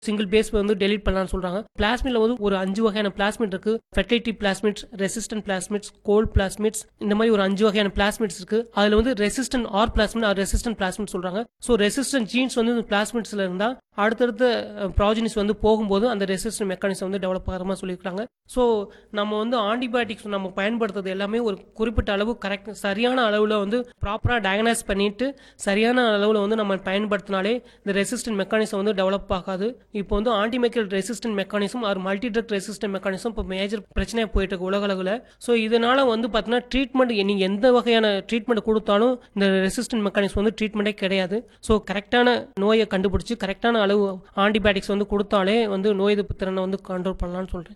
single phase வந்து delete பண்ணலாம்னு சொல்றாங்க பிளாஸ்மிட்ல வந்து ஒரு அஞ்சு வகையான பிளாஸ்மிட் இருக்கு fertility plasmids resistant plasmids Col plasmids இந்த மாதிரி ஒரு அஞ்சு வகையான பிளாஸ்மிட்ஸ் இருக்கு அதுல வந்து resistant R plasmid R resistant plasmid சொல்றாங்க ஸோ ரெசிஸ்டன்ட் ஜீன்ஸ் வந்து இந்த பிளாஸ்மிட்ஸ்ல இருந்தா அடுத்தடுத்த ப்ராஜினிஸ் வந்து போகும்போது அந்த ரெசிஸ்டன்ட் மெக்கானிசம் வந்து டெவலப் ஆகிற மாதிரி சொல்லியிருக்காங்க ஸோ நம்ம வந்து ஆன்டிபயோட்டிக்ஸ் நம்ம பயன்படுத்துறது எல்லாமே ஒரு குறிப்பிட்ட அளவு கரெக்ட் சரியான அளவில் வந்து ப்ராப்பராக டயக்னைஸ் பண்ணிட்டு சரியான அளவில் வந்து நம்ம பயன்படுத்தினாலே இந்த ரெசிஸ்டன்ட் மெக்கானிசம் வந்து டெவலப் ஆகாது இப்போ வந்து antimicrobial resistant mechanism or multi drug resistant mechanism இப்போ மேஜர் பிரச்சனையாக போயிட்டு இருக்கு உலக அளவில் ஸோ இதனால வந்து பார்த்தீங்கன்னா ட்ரீட்மெண்ட் நீங்கள் எந்த வகையான ட்ரீட்மெண்ட் கொடுத்தாலும் இந்த ரெசிஸ்டன்ட் மெக்கானிசம் வந்து ட்ரீட்மெண்ட்டே கிடையாது ஸோ கரெக்டான நோயை கண்டுபிடிச்சி கரெக்டான அளவு ஆன்டிபயோட்டிக்ஸ் வந்து கொடுத்தாலே வந்து நோய் எதிர்ப்பு திறனை வந்து கண்ட்ரோல் பண்ணலாம்னு சொல்கிறேன்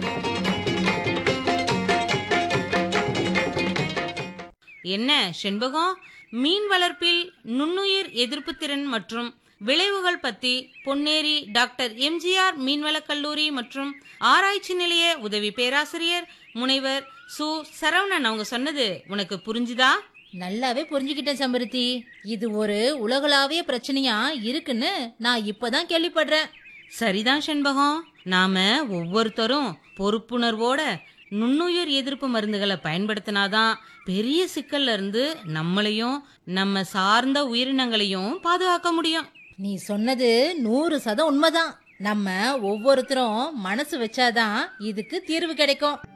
என்ன செண்பகம் மீன் வளர்ப்பில் நுண்ணுயிர் எதிர்ப்பு திறன் மற்றும் விளைவுகள் பத்தி பொன்னேரி டாக்டர் எம்ஜிஆர் மீன்வளக் கல்லூரி மற்றும் ஆராய்ச்சி நிலைய உதவி பேராசிரியர் முனைவர் சு சரவணன் அவங்க சொன்னது உனக்கு புரிஞ்சுதா நல்லாவே புரிஞ்சுக்கிட்டேன் சம்பருத்தி இது ஒரு உலகளாவிய பிரச்சனையா இருக்குன்னு நான் இப்பதான் கேள்விப்படுறேன் சரிதான் செண்பகம் நாம ஒவ்வொருத்தரும் பொறுப்புணர்வோட நுண்ணுயிர் எதிர்ப்பு மருந்துகளை பயன்படுத்தினாதான் பெரிய சிக்கல்ல இருந்து நம்மளையும் நம்ம சார்ந்த உயிரினங்களையும் பாதுகாக்க முடியும் நீ சொன்னது நூறு சதம் உண்மைதான் நம்ம ஒவ்வொருத்தரும் மனசு வச்சாதான் இதுக்கு தீர்வு கிடைக்கும்